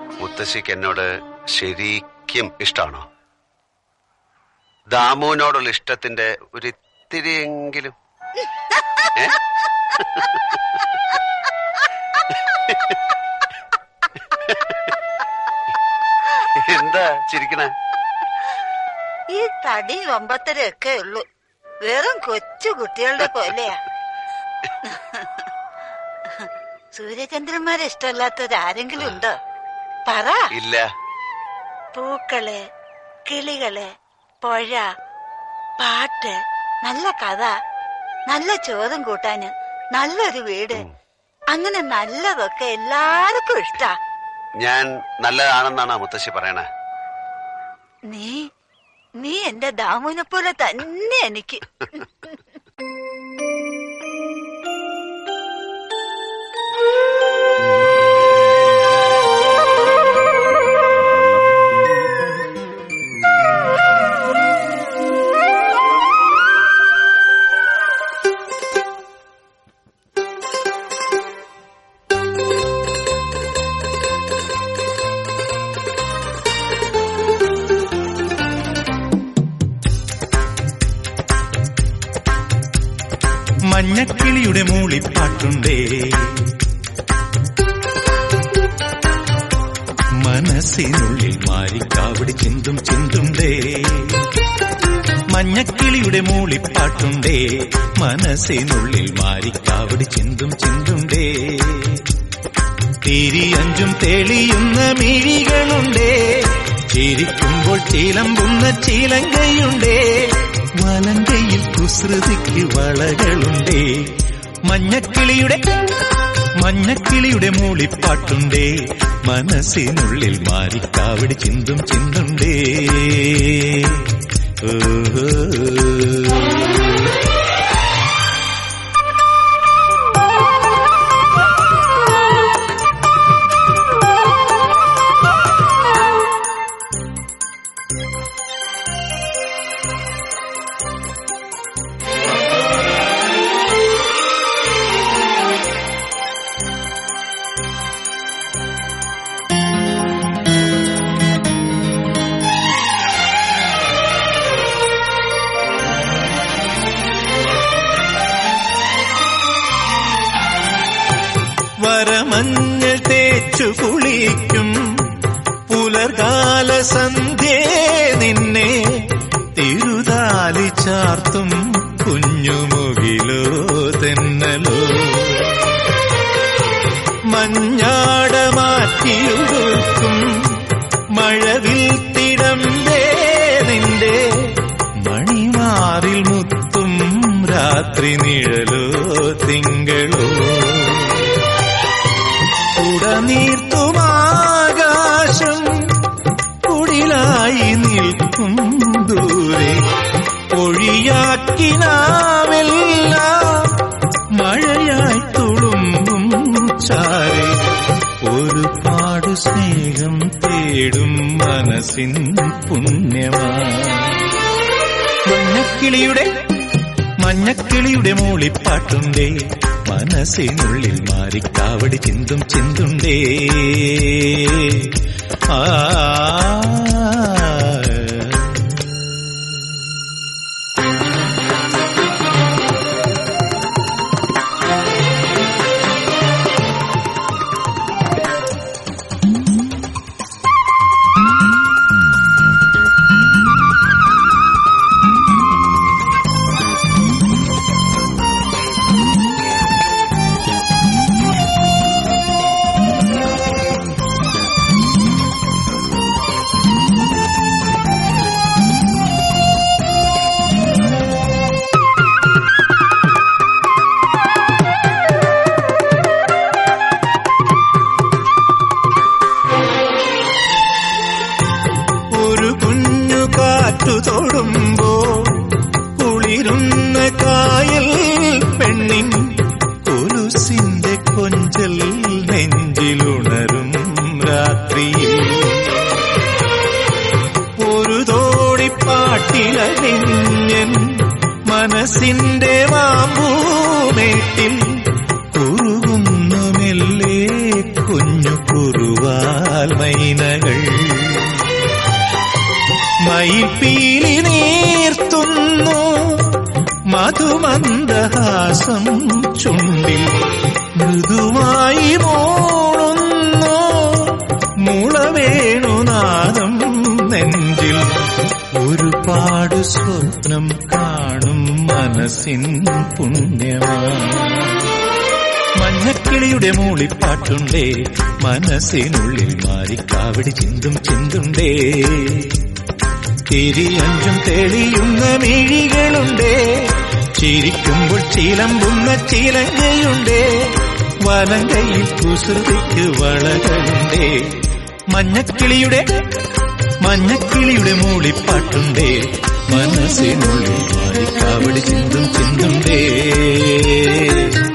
മുത്തശ്ശിക്ക് എന്നോട് ശരിക്കും ഇഷ്ടമാണോ ദാമുവിനോടുള്ള ഇഷ്ടത്തിന്റെ ഒരു ഇത്തിരിയെങ്കിലും ഏ? എന്താ ചിരിക്കണേ ഈ തടി ഒമ്പത്തരയൊക്കെ ഉള്ളൂ വെറും കൊച്ചു കുട്ടികളുടെ പോലെയാ സൂര്യചന്ദ്രന്മാരെ ഇഷ്ടമല്ലാത്തത് ആരെങ്കിലും ഉണ്ടോ പറ ഇല്ല പൂക്കള് കിളികള് പുഴ പാട്ട് നല്ല കഥ നല്ല ചോറും കൂട്ടാന് നല്ലൊരു വീട് അങ്ങനെ നല്ലതൊക്കെ എല്ലാവർക്കും ഇഷ്ടാ ഞാൻ നല്ലതാണെന്നാണ് മുത്തശ്ശി പറയണേ നീ നീ എന്റെ ദാമുവിനെ പോലെ തന്നെ എനിക്ക് മഞ്ഞക്കിളിയുടെ മൂളിപ്പാട്ടുണ്ടേ മനസ്സിനുള്ളിൽ മാറിക്കാവടി ചിന്തും ചിന്തുണ്ടേ മഞ്ഞക്കിളിയുടെ മൂളിപ്പാട്ടുണ്ടേ മനസ്സിനുള്ളിൽ മാറിക്കാവടി ചിന്തും ചിന്തുണ്ടേ തിരിയഞ്ചും തെളിയുന്ന മിഴികളുണ്ടേ ചിരിക്കുമ്പോൾ ചിലമ്പുന്ന ചിലങ്കയുണ്ടേ വലങ്കയിൽ കുസൃതിക്ക് വളകളുണ്ടേ മഞ്ഞക്കിളിയുടെ മഞ്ഞക്കിളിയുടെ മൂളിപ്പാട്ടുണ്ടേ മനസ്സിനുള്ളിൽ മാറിക്കാവടി ചിന്തും ചിന്തുണ്ടേ ഓഹോ വരമഞ്ഞൾ തേച്ചു കുളിക്കും പുലർകാല സന്ധ്യേ നിന്നെ തിരുതാലി ചാർത്തും കുഞ്ഞുമുകിലോ തെന്നലോ മഞ്ഞാട മാറ്റിയൊടുക്കും മഴവിൽ തിടമ്പേ നിന്റെ മണിമാറിൽ മുത്തും രാത്രി നിഴലോ തിങ്കളോ ഉടനീർത്തുമാകാശം കുടിലായി നിൽക്കും ദൂരെ ഒഴിയാക്കിനാവെല്ലാം മഴയായി തുളുമ്പും ചാരെ ഒരുപാട് സ്നേഹം തേടും മനസ്സിൻ പുണ്യമാ മഞ്ഞക്കിളിയുടെ മഞ്ഞക്കിളിയുടെ മൂളിപ്പാട്ടുണ്ടേ മനസ്സിനുള്ളിൽ മാറിക്കാവടി ചിന്തും ചിന്തുണ്ടേ ആ ഒരു കുഞ്ഞു കാറ്റു തൊടുമ്പോ കുളിരുന്ന കായൽ പെണ്ണിൻ കൊലുസിന്റെ കൊഞ്ചൽ നെഞ്ചിലുണരും രാത്രിയിൽ ഒരു തോടിപ്പാട്ടിലണിഞ്ഞൻ മനസ്സിന്റെ മാമ്പൂമേട്ടിൽ കുറുകുന്നു മെല്ലെ കുഞ്ഞു കുറുവാൽ പാൽമൈനകൾ മയിൽപ്പീലി നീർത്തുന്നു മധുമന്ദഹാസം ചുണ്ടിൽ മൃദുവായി മോളുന്നു മുളവേണുനാദം നെഞ്ചിൽ ഒരുപാട് സ്വപ്നം കാണും മനസ്സിൻ പുണ്യമാ മഞ്ഞക്കിളിയുടെ മൂളിപ്പാട്ടുണ്ടേ മനസ്സിനുള്ളിൽ മാറിക്കാവിടി ചിന്തും ചിന്തുണ്ടേ തിരിയഞ്ചും തെളിയുന്ന മിഴികളുണ്ടേ ചിരിക്കുമ്പോൾ ചിലമ്പുന്ന ചിലങ്കയുണ്ടേ വലങ്കയിൽ കുസൃതിക്ക് വളകളുണ്ടേ മഞ്ഞക്കിളിയുടെ മഞ്ഞക്കിളിയുടെ മൂളിപ്പാട്ടുണ്ടേ മനസ്സിനുള്ളിൽ മാറിക്കാവിടി ചിന്തും ചിന്തുണ്ടേ